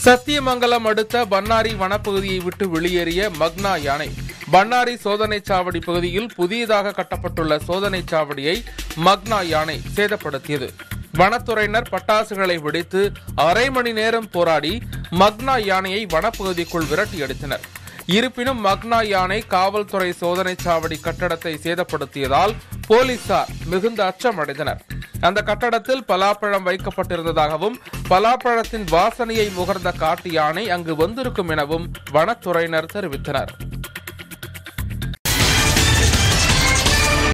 சத்தியமங்கலம் அடுத்த பன்னாரி வனப்பகுதியை விட்டு வெளியேறிய மக்னா யானை பன்னாரி சோதனைச் சாவடி பகுதியில் புதியதாக கட்டப்பட்டுள்ள சோதனைச் சாவடியை மக்னா யானை சேதப்படுத்தியது வனத்துறையினர் பட்டாசுகளை வெடித்து அரை மணி நேரம் போராடி மக்னா யானையை வனப்பகுதிக்குள் விரட்டி அடித்தனர் இருப்பினும் மக்னா யானை காவல்துறை சோதனைச் சாவடி கட்டடத்தை சேதப்படுத்தியதால் போலீசார் மிகுந்த அச்சமடைந்தனர் அந்த கட்டடத்தில் பலாப்பழம் வைக்கப்பட்டிருந்ததாகவும் பலாப்பழத்தின் வாசனையை முகர்ந்த காட்டு யானை அங்கு வந்திருக்கும் எனவும் வனத்துறையினர் தெரிவித்தனர்